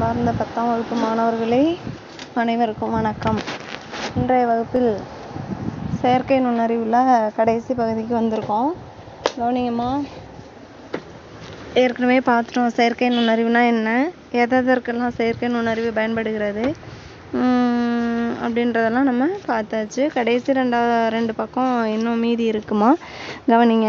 அன்பார்ந்த பத்தாம் வகுப்பு மாணவர்களே அனைவருக்கும் வணக்கம் இன்றைய வகுப்பில் செயற்கை நுண்ணறிவில் கடைசி பகுதிக்கு வந்திருக்கோம் கவனிங்கம்மா ஏற்கனவே பார்த்துட்டோம் செயற்கை நுண்ணறிவுனா என்ன எதற்கெல்லாம் செயற்கை நுண்ணறிவு பயன்படுகிறது உம் அப்படின்றதெல்லாம் நம்ம பார்த்தாச்சு கடைசி ரெண்டா ரெண்டு பக்கம் இன்னும் மீதி இருக்குமா கவனிங்க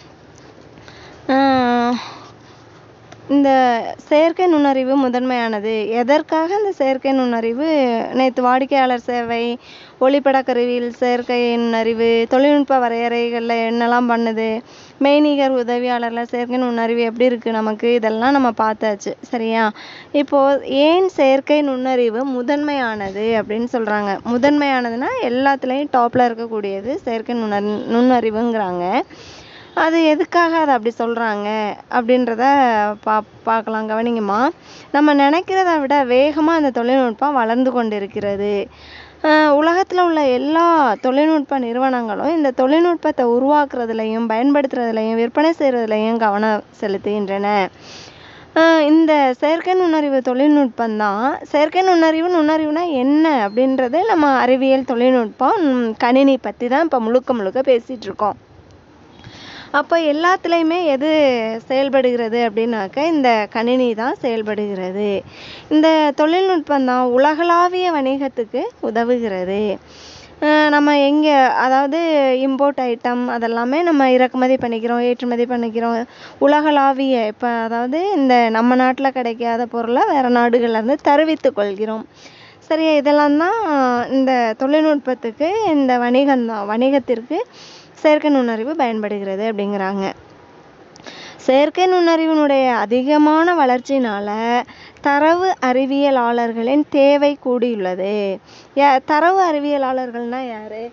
ஆஹ் இந்த செயற்கை நுண்ணறிவு முதன்மையானது எதற்காக இந்த செயற்கை நுண்ணறிவு நேற்று வாடிக்கையாளர் சேவை ஒளிப்பட கருவியில் செயற்கை நுண்ணறிவு தொழில்நுட்ப வரையறைகளில் என்னெல்லாம் பண்ணுது மெய்நிகர் உதவியாளரில் செயற்கை நுண்ணறிவு எப்படி இருக்குது நமக்கு இதெல்லாம் நம்ம பார்த்தாச்சு சரியா இப்போது ஏன் செயற்கை நுண்ணறிவு முதன்மையானது அப்படின்னு சொல்கிறாங்க முதன்மையானதுன்னா எல்லாத்துலேயும் டாப்பில் இருக்கக்கூடியது செயற்கை நுண்ணறி நுண்ணறிவுங்கிறாங்க அது எதுக்காக அதை அப்படி சொல்கிறாங்க அப்படின்றத பா பார்க்கலாம் கவனிங்கம்மா நம்ம நினைக்கிறத விட வேகமாக அந்த தொழில்நுட்பம் வளர்ந்து கொண்டு இருக்கிறது உலகத்தில் உள்ள எல்லா தொழில்நுட்ப நிறுவனங்களும் இந்த தொழில்நுட்பத்தை உருவாக்குறதுலையும் பயன்படுத்துறதுலையும் விற்பனை செய்கிறதுலையும் கவனம் செலுத்துகின்றன இந்த செயற்கை நுண்ணறிவு தொழில்நுட்பம் தான் செயற்கை நுண்ணறிவு நுண்ணறிவுனா என்ன அப்படின்றது நம்ம அறிவியல் தொழில்நுட்பம் கணினி பற்றி தான் இப்போ முழுக்க முழுக்க பேசிகிட்டு இருக்கோம் அப்போ எல்லாத்துலேயுமே எது செயல்படுகிறது அப்படின்னாக்க இந்த கணினி தான் செயல்படுகிறது இந்த தொழில்நுட்பம் தான் உலகளாவிய வணிகத்துக்கு உதவுகிறது நம்ம எங்கே அதாவது இம்போர்ட் ஐட்டம் அதெல்லாமே நம்ம இறக்குமதி பண்ணிக்கிறோம் ஏற்றுமதி பண்ணிக்கிறோம் உலகளாவிய இப்போ அதாவது இந்த நம்ம நாட்டில் கிடைக்காத பொருளை வேறு நாடுகள்லேருந்து தருவித்து கொள்கிறோம் சரியா இதெல்லாம் தான் இந்த தொழில்நுட்பத்துக்கு இந்த வணிகம் தான் வணிகத்திற்கு செயற்கை நுண்ணறிவு பயன்படுகிறது அப்படிங்கிறாங்க செயற்கை நுண்ணறிவினுடைய அதிகமான வளர்ச்சினால தரவு அறிவியலாளர்களின் தேவை கூடியுள்ளது தரவு அறிவியலாளர்கள்னா யாரு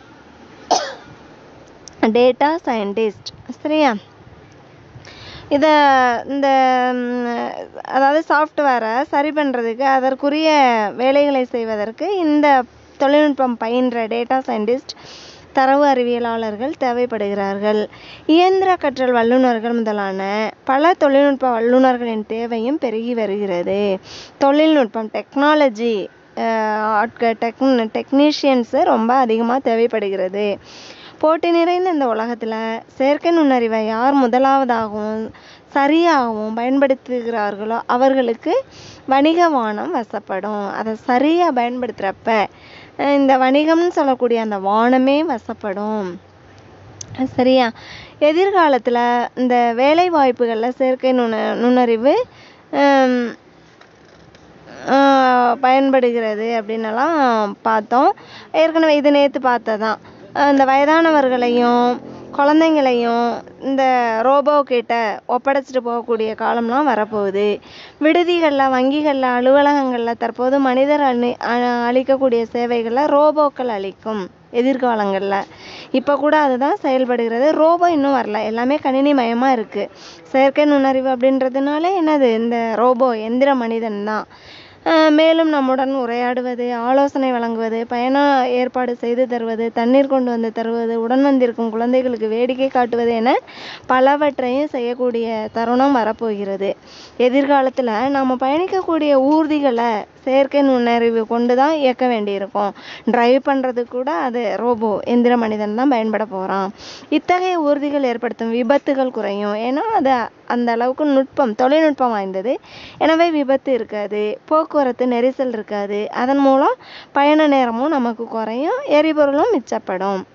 டேட்டா சயின்டிஸ்ட் சரியா இதை இந்த அதாவது சாஃப்ட்வேரை சரி பண்ணுறதுக்கு அதற்குரிய வேலைகளை செய்வதற்கு இந்த தொழில்நுட்பம் பயின்ற டேட்டா சயின்டிஸ்ட் தரவு அறிவியலாளர்கள் தேவைப்படுகிறார்கள் இயந்திர கற்றல் வல்லுநர்கள் முதலான பல தொழில்நுட்ப வல்லுநர்களின் தேவையும் பெருகி வருகிறது தொழில்நுட்பம் டெக்னாலஜி டெக் டெக்னீஷியன்ஸு ரொம்ப அதிகமாக தேவைப்படுகிறது போட்டி நிறைந்த இந்த உலகத்தில் செயற்கை நுண்ணறிவை யார் முதலாவதாகவும் சரியாகவும் பயன்படுத்துகிறார்களோ அவர்களுக்கு வணிக வானம் வசப்படும் அதை சரியாக பயன்படுத்துகிறப்ப இந்த வணிகம்னு சொல்லக்கூடிய அந்த வானமே வசப்படும் சரியா எதிர்காலத்தில் இந்த வேலை வாய்ப்புகளில் செயற்கை நுண்ண நுண்ணறிவு பயன்படுகிறது அப்படின்னலாம் பார்த்தோம் ஏற்கனவே இது நேற்று பார்த்ததான் இந்த வயதானவர்களையும் குழந்தைங்களையும் இந்த ரோபோ கிட்ட ஒப்படைச்சிட்டு போகக்கூடிய காலம்லாம் வரப்போகுது விடுதிகளில் வங்கிகளில் அலுவலகங்களில் தற்போது மனிதர் அளி அளிக்கக்கூடிய சேவைகளை ரோபோக்கள் அளிக்கும் எதிர்காலங்களில் இப்போ கூட அதுதான் செயல்படுகிறது ரோபோ இன்னும் வரல எல்லாமே கணினி மயமாக இருக்குது செயற்கை நுண்ணறிவு அப்படின்றதுனால என்னது இந்த ரோபோ எந்திர மனிதன் தான் மேலும் நம்முடன் உரையாடுவது ஆலோசனை வழங்குவது பயண ஏற்பாடு செய்து தருவது தண்ணீர் கொண்டு வந்து தருவது உடன் வந்திருக்கும் குழந்தைகளுக்கு வேடிக்கை காட்டுவது என பலவற்றையும் செய்யக்கூடிய தருணம் வரப்போகிறது எதிர்காலத்தில் நாம் பயணிக்கக்கூடிய ஊர்திகளை செயற்கை நுண்ணறிவு கொண்டு தான் இயக்க வேண்டியிருக்கும் டிரைவ் பண்ணுறதுக்கு கூட அது ரோபோ எந்திர மனிதன் தான் பயன்பட போகிறான் இத்தகைய ஊர்திகள் ஏற்படுத்தும் விபத்துகள் குறையும் ஏன்னா அது அந்த அளவுக்கு நுட்பம் தொழில்நுட்பம் வாய்ந்தது எனவே விபத்து இருக்காது போக்குவரத்து நெரிசல் இருக்காது அதன் மூலம் பயண நேரமும் நமக்கு குறையும் எரிபொருளும் மிச்சப்படும்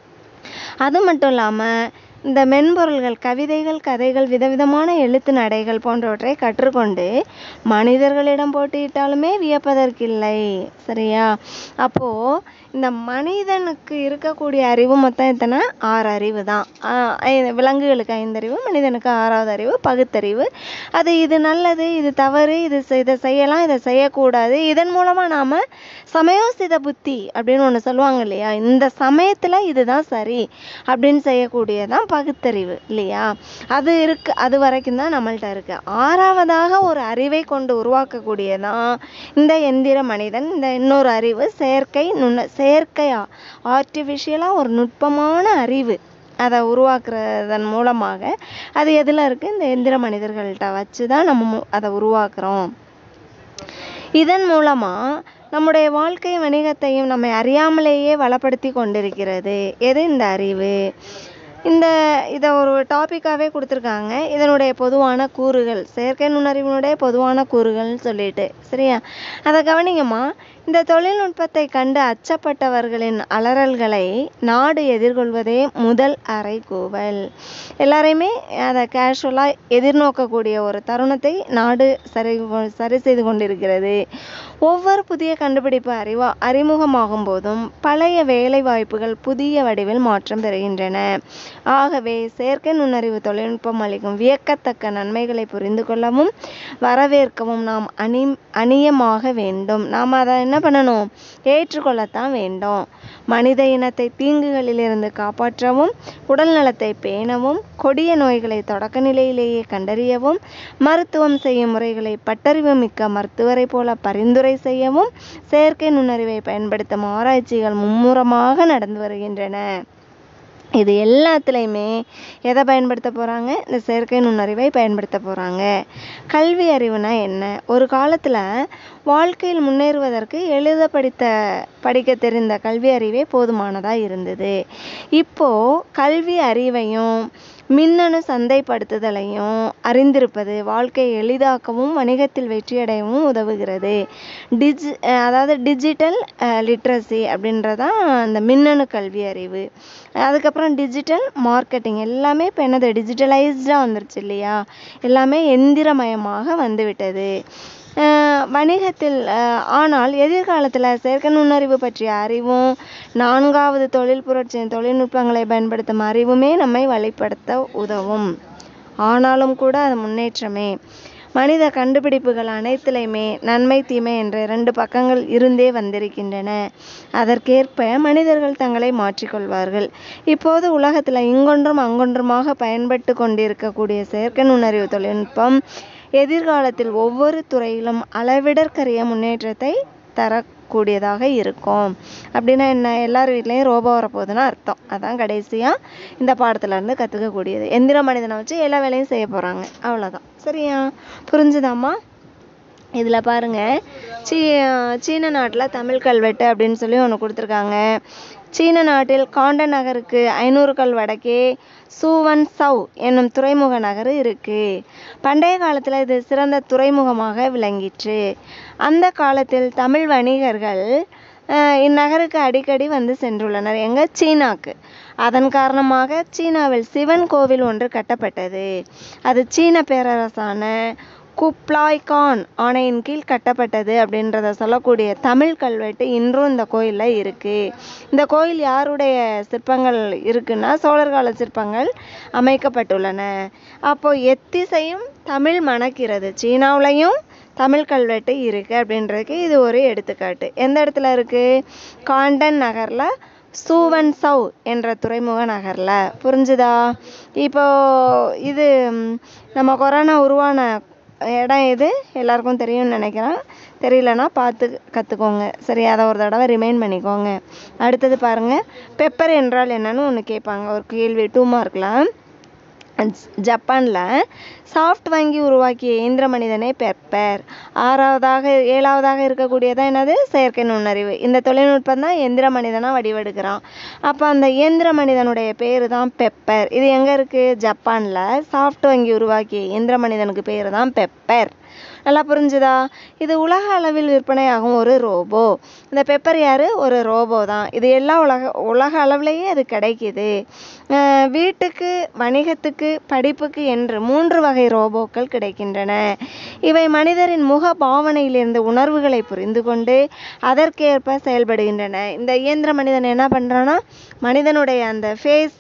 அது மட்டும் இல்லாமல் இந்த மென்பொருள்கள் கவிதைகள் கதைகள் விதவிதமான எழுத்து நடைகள் போன்றவற்றை கற்றுக்கொண்டு மனிதர்களிடம் போட்டியிட்டாலுமே வியப்பதற்கில்லை சரியா அப்போது இந்த மனிதனுக்கு இருக்கக்கூடிய அறிவு மொத்தம் எத்தனை ஆறு அறிவு தான் விலங்குகளுக்கு ஐந்தறிவு மனிதனுக்கு ஆறாவது அறிவு பகுத்தறிவு அது இது நல்லது இது தவறு இது இதை செய்யலாம் இதை செய்யக்கூடாது இதன் மூலமாக நாம் சமயோசித புத்தி அப்படின்னு ஒன்று சொல்லுவாங்க இல்லையா இந்த சமயத்தில் இதுதான் சரி அப்படின்னு செய்யக்கூடியதான் பகுத்தறிவு இல்லையா அது இருக்கு அது வரைக்கும் தான் நம்மள்ட்ட இருக்கு ஆறாவதாக ஒரு அறிவை கொண்டு உருவாக்கக்கூடியதான் இந்த எந்திர மனிதன் இந்த இன்னொரு அறிவு செயற்கை நுண்ண செயற்கையா ஆர்டிஃபிஷியலாக ஒரு நுட்பமான அறிவு அதை உருவாக்குறதன் மூலமாக அது எதில் இருக்குது இந்த எந்திர மனிதர்கள்ட்ட வச்சு தான் நம்ம அதை உருவாக்குறோம் இதன் மூலமாக நம்முடைய வாழ்க்கை வணிகத்தையும் நம்மை அறியாமலேயே வளப்படுத்தி கொண்டிருக்கிறது எது இந்த அறிவு இந்த இதை ஒரு டாப்பிக்காகவே கொடுத்துருக்காங்க இதனுடைய பொதுவான கூறுகள் செயற்கை நுண்ணறிவினுடைய பொதுவான கூறுகள்னு சொல்லிட்டு சரியா அதை கவனிங்கம்மா இந்த தொழில்நுட்பத்தை கண்டு அச்சப்பட்டவர்களின் அலறல்களை நாடு எதிர்கொள்வதே முதல் அறைகூவல் எல்லாரையுமே அதை கேஷுவலாக எதிர்நோக்கக்கூடிய ஒரு தருணத்தை நாடு சரி சரி செய்து கொண்டிருக்கிறது ஒவ்வொரு புதிய கண்டுபிடிப்பு அறிவா அறிமுகமாகும் போதும் பழைய வேலை வாய்ப்புகள் புதிய வடிவில் மாற்றம் பெறுகின்றன ஆகவே செயற்கை நுண்ணறிவு தொழில்நுட்பம் அளிக்கும் வியக்கத்தக்க நன்மைகளை புரிந்து கொள்ளவும் வரவேற்கவும் நாம் அணி அணியமாக வேண்டும் நாம் அதை என்ன பண்ணணும் ஏற்றுக்கொள்ளத்தான் வேண்டும் மனித இனத்தை தீங்குகளிலிருந்து காப்பாற்றவும் உடல் நலத்தை பேணவும் கொடிய நோய்களை தொடக்க நிலையிலேயே கண்டறியவும் மருத்துவம் செய்யும் முறைகளை பட்டறிவு மிக்க மருத்துவரை போல பரிந்துரை செய்யவும் செயற்கை நுண்ணறிவை பயன்படுத்தும் ஆராய்ச்சிகள் மும்முரமாக நடந்து வருகின்றன இது எல்லாத்துலேயுமே எதை பயன்படுத்த போகிறாங்க இந்த செயற்கை நுண்ணறிவை பயன்படுத்த போகிறாங்க கல்வி அறிவுனா என்ன ஒரு காலத்தில் வாழ்க்கையில் முன்னேறுவதற்கு எழுத படித்த படிக்க தெரிந்த கல்வி அறிவே போதுமானதாக இருந்தது இப்போது கல்வி அறிவையும் மின்னணு சந்தைப்படுத்துதலையும் அறிந்திருப்பது வாழ்க்கையை எளிதாக்கவும் வணிகத்தில் வெற்றியடையவும் உதவுகிறது டிஜி அதாவது டிஜிட்டல் லிட்ரஸி அப்படின்றதான் அந்த மின்னணு கல்வி அறிவு அதுக்கப்புறம் டிஜிட்டல் மார்க்கெட்டிங் எல்லாமே இப்போ என்னது டிஜிட்டலைஸ்டாக வந்துருச்சு இல்லையா எல்லாமே எந்திரமயமாக வந்துவிட்டது வணிகத்தில் ஆனால் எதிர்காலத்தில் செயற்கை நுண்ணறிவு பற்றிய அறிவும் நான்காவது தொழில் புரட்சியின் தொழில்நுட்பங்களை பயன்படுத்தும் அறிவுமே நம்மை வழிப்படுத்த உதவும் ஆனாலும் கூட அது முன்னேற்றமே மனித கண்டுபிடிப்புகள் அனைத்திலையுமே நன்மை தீமை என்ற இரண்டு பக்கங்கள் இருந்தே வந்திருக்கின்றன அதற்கேற்ப மனிதர்கள் தங்களை மாற்றிக்கொள்வார்கள் இப்போது உலகத்தில் இங்கொன்றும் அங்கொன்றுமாக பயன்பட்டு கொண்டிருக்கக்கூடிய செயற்கை நுண்ணறிவு தொழில்நுட்பம் எதிர்காலத்தில் ஒவ்வொரு துறையிலும் அளவிடற்கரிய முன்னேற்றத்தை தரக்கூடியதாக இருக்கும் அப்படின்னா என்ன எல்லார் வீட்லேயும் ரோபோ வரப்போகுதுன்னு அர்த்தம் அதான் கடைசியாக இந்த பாடத்துலேருந்து கற்றுக்கக்கூடியது எந்திர மனிதனை வச்சு எல்லா வேலையும் செய்ய போகிறாங்க அவ்வளோதான் சரியா புரிஞ்சுதாம்மா இதில் பாருங்கள் சீ சீன நாட்டில் தமிழ் கல்வெட்டு அப்படின்னு சொல்லி ஒன்று கொடுத்துருக்காங்க சீன நாட்டில் காண்ட நகருக்கு ஐநூறு கல் வடக்கே சூவன் சவ் என்னும் துறைமுக நகர் இருக்கு பண்டைய காலத்தில் இது சிறந்த துறைமுகமாக விளங்கிற்று அந்த காலத்தில் தமிழ் வணிகர்கள் இந்நகருக்கு அடிக்கடி வந்து சென்றுள்ளனர் எங்க சீனாக்கு அதன் காரணமாக சீனாவில் சிவன் கோவில் ஒன்று கட்டப்பட்டது அது சீன பேரரசான குப்லாய் கான் ஆணையின் கீழ் கட்டப்பட்டது அப்படின்றத சொல்லக்கூடிய தமிழ் கல்வெட்டு இன்றும் இந்த கோயிலில் இருக்குது இந்த கோயில் யாருடைய சிற்பங்கள் இருக்குன்னா சோழர் கால சிற்பங்கள் அமைக்கப்பட்டுள்ளன அப்போ எத்திசையும் தமிழ் மணக்கிறது சீனாவுலையும் தமிழ் கல்வெட்டு இருக்குது அப்படின்றதுக்கு இது ஒரு எடுத்துக்காட்டு எந்த இடத்துல இருக்குது காண்டன் நகரில் சூவன் சவ் என்ற துறைமுக நகரில் புரிஞ்சுதா இப்போ இது நம்ம கொரோனா உருவான இடம் எது எல்லாருக்கும் தெரியும்னு நினைக்கிறேன் தெரியலனா பார்த்து கற்றுக்கோங்க சரி அதை ஒரு தடவை ரிமைண்ட் பண்ணிக்கோங்க அடுத்தது பாருங்கள் பெப்பர் என்றால் என்னன்னு ஒன்று கேட்பாங்க ஒரு கேள்வி டூ மார்க்கில் ஜப்பானில் சாஃப்ட் வங்கி உருவாக்கிய இயந்திர மனிதனே பெப்பர் ஆறாவதாக ஏழாவதாக இருக்கக்கூடியதான் என்னது செயற்கை நுண்ணறிவு இந்த தொழில்நுட்பம் தான் எந்திர மனிதனாக வடிவெடுக்கிறான் அப்போ அந்த இயந்திர மனிதனுடைய பேர் தான் பெப்பர் இது எங்கே இருக்குது ஜப்பானில் சாஃப்ட் வங்கி உருவாக்கிய இயந்திர மனிதனுக்கு பேர் தான் பெப்பர் நல்லா புரிஞ்சுதா இது உலக அளவில் விற்பனையாகும் ஒரு ரோபோ இந்த பெப்பர் யாரு ஒரு ரோபோ தான் இது எல்லா உலக உலக அளவுலேயே அது கிடைக்குது வீட்டுக்கு வணிகத்துக்கு படிப்புக்கு என்று மூன்று வகை ரோபோக்கள் கிடைக்கின்றன இவை மனிதரின் முக பாவனையிலிருந்து உணர்வுகளை புரிந்து கொண்டு அதற்கேற்ப செயல்படுகின்றன இந்த இயந்திர மனிதன் என்ன பண்ணுறான்னா மனிதனுடைய அந்த ஃபேஸ்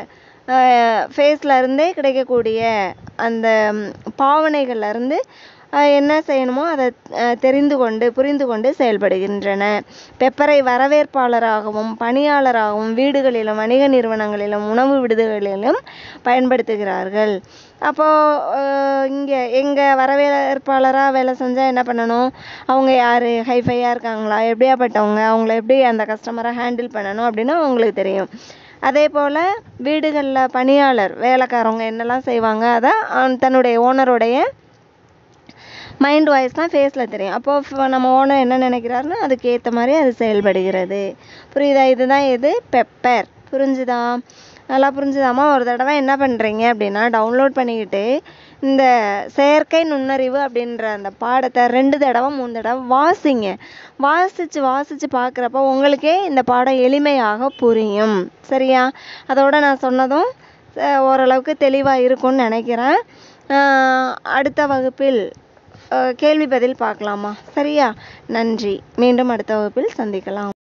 ஃபேஸில் இருந்தே கிடைக்கக்கூடிய அந்த பாவனைகள்ல இருந்து என்ன செய்யணுமோ அதை தெரிந்து கொண்டு புரிந்து கொண்டு செயல்படுகின்றன பெப்பரை வரவேற்பாளராகவும் பணியாளராகவும் வீடுகளிலும் வணிக நிறுவனங்களிலும் உணவு விடுதிகளிலும் பயன்படுத்துகிறார்கள் அப்போது இங்கே எங்கள் வரவேற்பாளராக வேலை செஞ்சால் என்ன பண்ணணும் அவங்க யார் ஹைஃபையாக இருக்காங்களா எப்படியாப்பட்டவங்க அவங்கள எப்படி அந்த கஸ்டமரை ஹேண்டில் பண்ணணும் அப்படின்னு அவங்களுக்கு தெரியும் அதே போல் வீடுகளில் பணியாளர் வேலைக்காரவங்க என்னெல்லாம் செய்வாங்க அதை தன்னுடைய ஓனருடைய மைண்ட் வாய்ஸ்னால் ஃபேஸில் தெரியும் அப்போது நம்ம ஓனர் என்ன நினைக்கிறாருன்னா அதுக்கு ஏற்ற மாதிரி அது செயல்படுகிறது புரியுதா இதுதான் எது பெப்பர் புரிஞ்சுதா நல்லா புரிஞ்சுதாம்மா ஒரு தடவை என்ன பண்ணுறீங்க அப்படின்னா டவுன்லோட் பண்ணிக்கிட்டு இந்த செயற்கை நுண்ணறிவு அப்படின்ற அந்த பாடத்தை ரெண்டு தடவை மூணு தடவை வாசிங்க வாசித்து வாசித்து பார்க்குறப்ப உங்களுக்கே இந்த பாடம் எளிமையாக புரியும் சரியா அதோட நான் சொன்னதும் அஹ், ஓரளவுக்கு தெளிவாக இருக்கும்னு நினைக்கிறேன் அஹ், அடுத்த வகுப்பில் அஹ், கேள்வி பதில் பார்க்கலாமா சரியா நன்றி மீண்டும் அடுத்த வகுப்பில் சந்திக்கலாம்